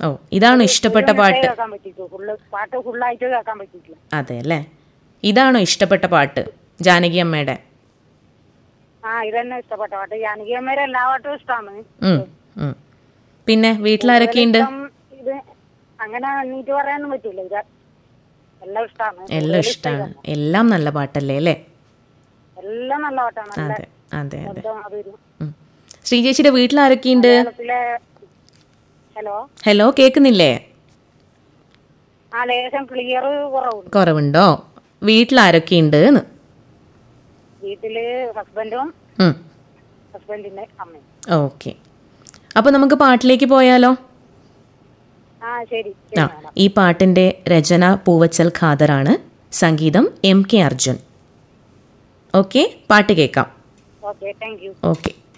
ഓ ഇതാണോ ഇഷ്ടപ്പെട്ട പാട്ട് കേൾക്കാൻ പറ്റിയിട്ടു ഫുള്ള് പാട്ട് ഫുള്ളായിട്ട് കേൾക്കാൻ പറ്റിയിട്ടില്ല അതെ അല്ലേ ഇതാണോ ഇഷ്ടപ്പെട്ട പാട്ട് ജാനകി അമ്മയുടെ ആ ഇതന്നെ ഇഷ്ടപ്പെട്ട പാട്ട് ജാനകിയമ്മേരെ എല്ലാ പാട്ടും ഇഷ്ടമാണ് ഉം, ഉം. പിന്നെ വീട്ടിലാരൊക്കെയുണ്ട് ഇഷ്ടം ഇത് അങ്ങനെ എണ്ണീറ്റ് പറയാനൊന്നും പറ്റൂല ഇത് എല്ലാം ഇഷ്ടമാണ് എല്ലാം ഇഷ്ടമാണ് എല്ലാം നല്ല പാട്ടല്ലേ അല്ലേ എല്ലാം നല്ല പാട്ടാണ് നല്ല അതെ അതെ അതെ ശബ്ദം അതൊരു ഉം. ശ്രീജേച്ചിയുടെ വീട്ടിലാരൊക്കെയുണ്ട് കേരളത്തിലെ ഹലോ ഹലോ കേൾക്കുന്നില്ലേ ആ ലേശം ക്ലിയർ കുറവുണ്ട് കുറവുണ്ടോ വീട്ടിലാരൊക്കെയുണ്ട് എന്ന് വീട്ടില് ഹസ്ബൻഡും ഉം. ഹസ്ബൻഡിന്റെ അമ്മയും ഓക്കെ അപ്പോൾ നമുക്ക് പാട്ടിലേക്ക് പോയാലോ ആ ശരി ആ ഈ പാട്ടിന്റെ രചന പൂവച്ചൽ ഖാദറാണ് സംഗീതം എം കെ അർജുൻ ഓക്കെ പാട്ട് കേൾക്കാം ഓക്കെ താങ്ക് യു ഓക്കെ